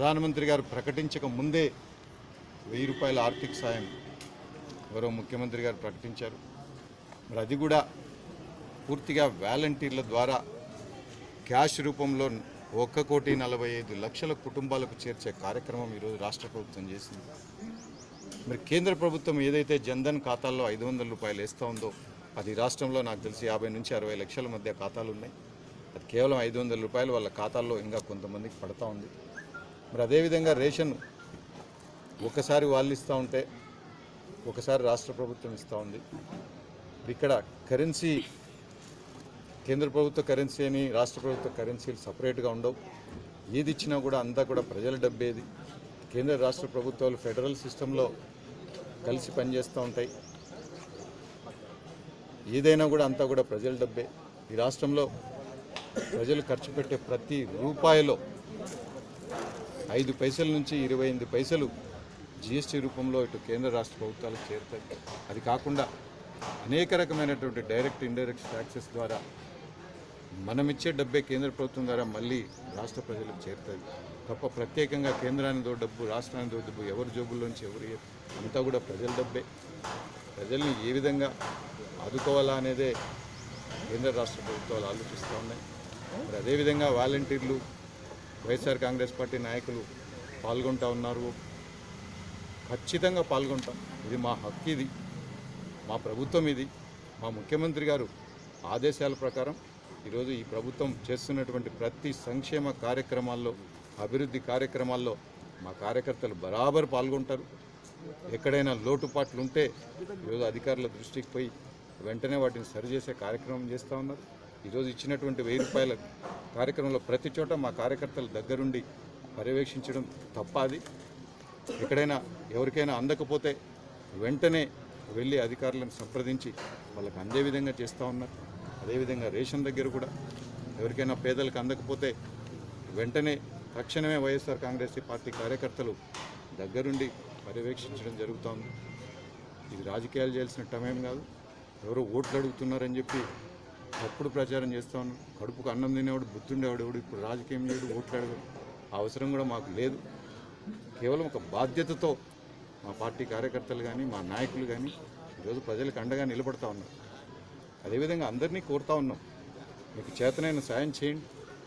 ప్రధానమంత్రి గారు ప్రకటించక ముందే వెయ్యి రూపాయల ఆర్థిక సాయం గౌరవ ముఖ్యమంత్రి గారు ప్రకటించారు మరి అది కూడా పూర్తిగా వాలంటీర్ల ద్వారా క్యాష్ రూపంలో ఒక్క కోటి నలభై ఐదు లక్షల కుటుంబాలకు చేర్చే కార్యక్రమం ఈరోజు రాష్ట్ర ప్రభుత్వం చేసింది మరి కేంద్ర ప్రభుత్వం ఏదైతే జన్ధన్ ఖాతాల్లో ఐదు వందల రూపాయలు వేస్తూ ఉందో అది రాష్ట్రంలో నాకు తెలిసి యాభై నుంచి అరవై లక్షల మధ్య ఖాతాలు ఉన్నాయి అది కేవలం ఐదు వందల రూపాయలు వాళ్ళ ఖాతాల్లో ఇంకా కొంతమందికి పడతా ఉంది మరి అదేవిధంగా రేషన్ ఒకసారి వాళ్ళు ఇస్తూ ఉంటే ఒకసారి రాష్ట్ర ప్రభుత్వం ఇస్తూ ఉంది ఇక్కడ కరెన్సీ కేంద్ర ప్రభుత్వ కరెన్సీ అని రాష్ట్ర ప్రభుత్వ కరెన్సీలు సపరేట్గా ఉండవు ఏది ఇచ్చినా కూడా అంతా కూడా ప్రజల డబ్బేది కేంద్ర రాష్ట్ర ప్రభుత్వాలు ఫెడరల్ సిస్టంలో కలిసి పనిచేస్తూ ఉంటాయి ఏదైనా కూడా అంతా కూడా ప్రజల డబ్బే ఈ రాష్ట్రంలో ప్రజలు ఖర్చు పెట్టే ప్రతి రూపాయిలో ఐదు పైసల నుంచి ఇరవై ఎనిమిది పైసలు జిఎస్టీ రూపంలో ఇటు కేంద్ర రాష్ట్ర ప్రభుత్వాలకు చేరుతాయి అది కాకుండా అనేక రకమైనటువంటి డైరెక్ట్ ఇండైరెక్ట్ ట్యాక్సెస్ ద్వారా మనం ఇచ్చే డబ్బే కేంద్ర ప్రభుత్వం ద్వారా మళ్ళీ రాష్ట్ర ప్రజలకు చేరుతుంది తప్ప ప్రత్యేకంగా కేంద్రానిదో డబ్బు రాష్ట్రానిదో డబ్బు ఎవరి జోబుల్లోంచి ఎవరు ఇయ్యరు. అంతా కూడా ప్రజల డబ్బే ప్రజల్ని ఏ విధంగా ఆదుకోవాలా అనేదే కేంద్ర రాష్ట్ర ప్రభుత్వాలు ఆలోచిస్తూ ఉన్నాయి మరి అదేవిధంగా వాలంటీర్లు వైఎస్ఆర్ కాంగ్రెస్ పార్టీ నాయకులు పాల్గొంటా ఉన్నారు ఖచ్చితంగా పాల్గొంటాం ఇది మా హక్కు ఇది మా ప్రభుత్వం ఇది మా ముఖ్యమంత్రి గారు ఆదేశాల ప్రకారం ఈరోజు ఈ ప్రభుత్వం చేస్తున్నటువంటి ప్రతి సంక్షేమ కార్యక్రమాల్లో అభివృద్ధి కార్యక్రమాల్లో మా కార్యకర్తలు బరాబర్ పాల్గొంటారు ఎక్కడైనా లోటుపాట్లు ఉంటే ఈరోజు అధికారుల దృష్టికి పోయి వెంటనే వాటిని సరిచేసే కార్యక్రమం చేస్తూ ఉన్నారు ఈరోజు ఇచ్చినటువంటి వెయ్యి రూపాయల కార్యక్రమంలో ప్రతి చోట మా కార్యకర్తల దగ్గరుండి పర్యవేక్షించడం తప్ప అది ఎక్కడైనా ఎవరికైనా అందకపోతే వెంటనే వెళ్ళి అధికారులను సంప్రదించి వాళ్ళకి అందే విధంగా చేస్తూ ఉన్నారు అదేవిధంగా రేషన్ దగ్గర కూడా ఎవరికైనా పేదలకు అందకపోతే వెంటనే తక్షణమే వైఎస్ఆర్ కాంగ్రెస్ పార్టీ కార్యకర్తలు దగ్గరుండి పర్యవేక్షించడం జరుగుతోంది ఇది రాజకీయాలు చేయాల్సిన టైం కాదు ఎవరో ఓట్లు అడుగుతున్నారని చెప్పి తప్పుడు ప్రచారం చేస్తా ఉన్నాం కడుపుకు అన్నం తినేవాడు బుద్ధుండేవాడు ఎవడు ఇప్పుడు రాజకీయం చేయడు ఓట్లు అడగడు ఆ అవసరం కూడా మాకు లేదు కేవలం ఒక బాధ్యతతో మా పార్టీ కార్యకర్తలు కానీ మా నాయకులు కానీ ఈరోజు ప్రజలకు అండగా నిలబడతా ఉన్నారు అదేవిధంగా అందరినీ కోరుతా ఉన్నాం మీకు చేతనైన సాయం చేయండి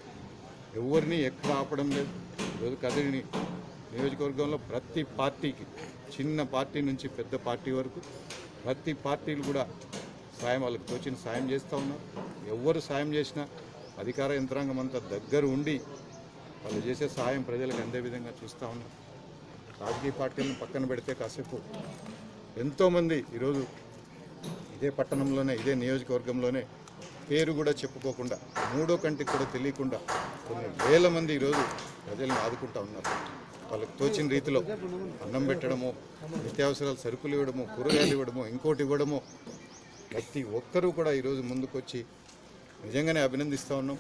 ఎవరిని ఎక్కడ ఆపడం లేదు ఈరోజు కదిరిని నియోజకవర్గంలో ప్రతి పార్టీకి చిన్న పార్టీ నుంచి పెద్ద పార్టీ వరకు ప్రతి పార్టీలు కూడా సాయం వాళ్ళకి తోచిన సాయం చేస్తూ ఉన్నారు ఎవరు సాయం చేసినా అధికార యంత్రాంగం అంతా దగ్గర ఉండి వాళ్ళు చేసే సహాయం ప్రజలకు అందే విధంగా చూస్తూ ఉన్నారు రాజకీయ పార్టీలను పక్కన పెడితే కాసేపు ఎంతోమంది ఈరోజు ఇదే పట్టణంలోనే ఇదే నియోజకవర్గంలోనే పేరు కూడా చెప్పుకోకుండా మూడో కంటికి కూడా తెలియకుండా కొన్ని వేల మంది ఈరోజు ప్రజల్ని ఆదుకుంటా ఉన్నారు వాళ్ళకి తోచిన రీతిలో అన్నం పెట్టడము నిత్యావసరాలు సరుకులు ఇవ్వడము కూరగాయలు ఇవ్వడము ఇంకోటి ఇవ్వడము ప్రతి ఒక్కరూ కూడా ఈరోజు ముందుకొచ్చి నిజంగానే అభినందిస్తూ ఉన్నాం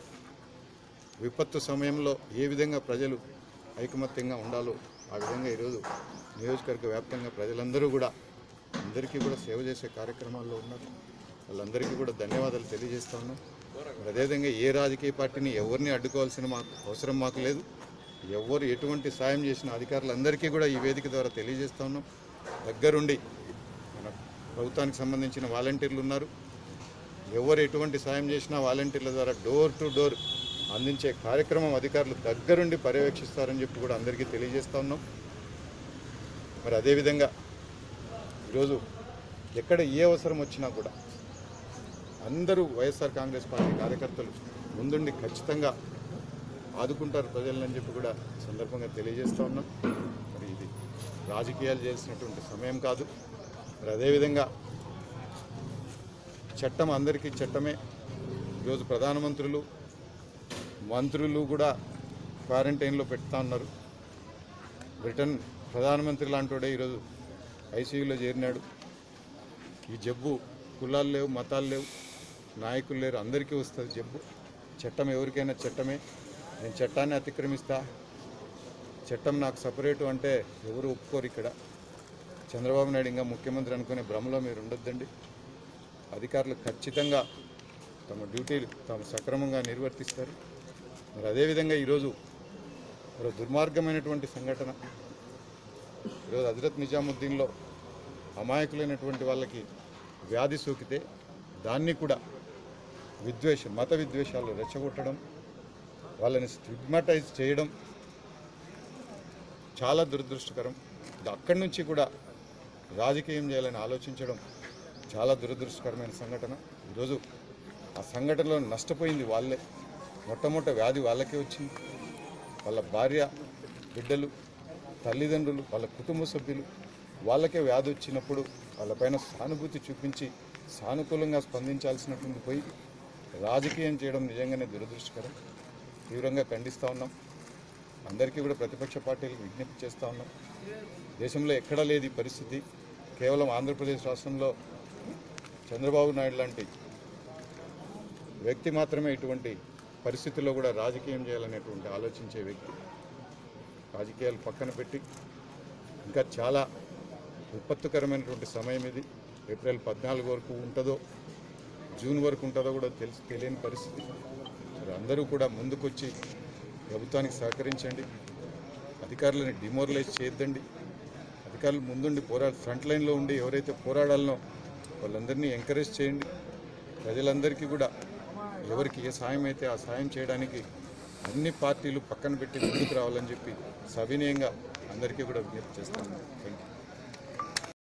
విపత్తు సమయంలో ఏ విధంగా ప్రజలు ఐకమత్యంగా ఉండాలో ఆ విధంగా ఈరోజు నియోజకవర్గ వ్యాప్తంగా ప్రజలందరూ కూడా అందరికీ కూడా సేవ చేసే కార్యక్రమాల్లో ఉన్నారు వాళ్ళందరికీ కూడా ధన్యవాదాలు తెలియజేస్తా ఉన్నాం మరి అదేవిధంగా ఏ రాజకీయ పార్టీని ఎవరిని అడ్డుకోవాల్సిన మాకు అవసరం మాకు లేదు ఎవరు ఎటువంటి సాయం చేసిన అధికారులందరికీ కూడా ఈ వేదిక ద్వారా తెలియజేస్తా ఉన్నాం దగ్గరుండి మన ప్రభుత్వానికి సంబంధించిన వాలంటీర్లు ఉన్నారు ఎవరు ఎటువంటి సాయం చేసినా వాలంటీర్ల ద్వారా డోర్ టు డోర్ అందించే కార్యక్రమం అధికారులు దగ్గరుండి పర్యవేక్షిస్తారని చెప్పి కూడా అందరికీ తెలియజేస్తా ఉన్నాం మరి అదేవిధంగా ఈరోజు ఎక్కడ ఏ అవసరం వచ్చినా కూడా అందరూ వైఎస్ఆర్ కాంగ్రెస్ పార్టీ కార్యకర్తలు ముందుండి ఖచ్చితంగా ఆదుకుంటారు ప్రజలని చెప్పి కూడా ఈ సందర్భంగా తెలియజేస్తా ఉన్నాం మరి ఇది రాజకీయాలు చేసినటువంటి సమయం కాదు మరి అదేవిధంగా చట్టం అందరికీ చట్టమే ఈరోజు ప్రధానమంత్రులు మంత్రులు కూడా క్వారంటైన్లో పెడతా ఉన్నారు బ్రిటన్ ప్రధానమంత్రి లాంటివాడే ఈరోజు ఐసీయూలో చేరినాడు ఈ జబ్బు కులాలు లేవు మతాలు లేవు నాయకులు లేరు అందరికీ వస్తుంది జబ్బు చట్టం ఎవరికైనా చట్టమే నేను చట్టాన్ని అతిక్రమిస్తా చట్టం నాకు సపరేటు అంటే ఎవరు ఒప్పుకోరు ఇక్కడ చంద్రబాబు నాయుడు ఇంకా ముఖ్యమంత్రి అనుకునే భ్రమలో మీరు ఉండొద్దండి అధికారులు ఖచ్చితంగా తమ డ్యూటీలు తాము సక్రమంగా నిర్వర్తిస్తారు మరి అదేవిధంగా ఈరోజు ఒక దుర్మార్గమైనటువంటి సంఘటన ఈరోజు హజరత్ నిజాముద్దీన్లో అమాయకులైనటువంటి వాళ్ళకి వ్యాధి సోకితే దాన్ని కూడా విద్వేషం మత విద్వేషాలు రెచ్చగొట్టడం వాళ్ళని స్టిగ్మటైజ్ చేయడం చాలా దురదృష్టకరం ఇది అక్కడి నుంచి కూడా రాజకీయం చేయాలని ఆలోచించడం చాలా దురదృష్టకరమైన సంఘటన ఈరోజు ఆ సంఘటనలో నష్టపోయింది వాళ్ళే మొట్టమొదట వ్యాధి వాళ్ళకే వచ్చింది వాళ్ళ భార్య బిడ్డలు తల్లిదండ్రులు వాళ్ళ కుటుంబ సభ్యులు వాళ్ళకే వ్యాధి వచ్చినప్పుడు వాళ్ళపైన సానుభూతి చూపించి సానుకూలంగా స్పందించాల్సినటువంటి పోయి రాజకీయం చేయడం నిజంగానే దురదృష్టకరం తీవ్రంగా ఖండిస్తూ ఉన్నాం అందరికీ కూడా ప్రతిపక్ష పార్టీలకు విజ్ఞప్తి చేస్తూ ఉన్నాం దేశంలో ఎక్కడా లేదు ఈ పరిస్థితి కేవలం ఆంధ్రప్రదేశ్ రాష్ట్రంలో చంద్రబాబు నాయుడు లాంటి వ్యక్తి మాత్రమే ఇటువంటి పరిస్థితుల్లో కూడా రాజకీయం చేయాలనేటువంటి ఆలోచించే వ్యక్తి రాజకీయాలు పక్కన పెట్టి ఇంకా చాలా విపత్తుకరమైనటువంటి సమయం ఇది ఏప్రిల్ పద్నాలుగు వరకు ఉంటుందో జూన్ వరకు ఉంటుందో కూడా తెలిసి తెలియని పరిస్థితి మరి అందరూ కూడా ముందుకొచ్చి ప్రభుత్వానికి సహకరించండి అధికారులని డిమోరలైజ్ చేయొద్దండి అధికారులు ముందుండి పోరాడు ఫ్రంట్ లైన్లో ఉండి ఎవరైతే పోరాడాలనో వాళ్ళందరినీ ఎంకరేజ్ చేయండి ప్రజలందరికీ కూడా ఎవరికి ఏ సాయం అయితే ఆ సాయం చేయడానికి అన్ని పార్టీలు పక్కన పెట్టి ముందుకు రావాలని చెప్పి సవినయంగా అందరికీ కూడా విజ్ఞప్తి చేస్తాను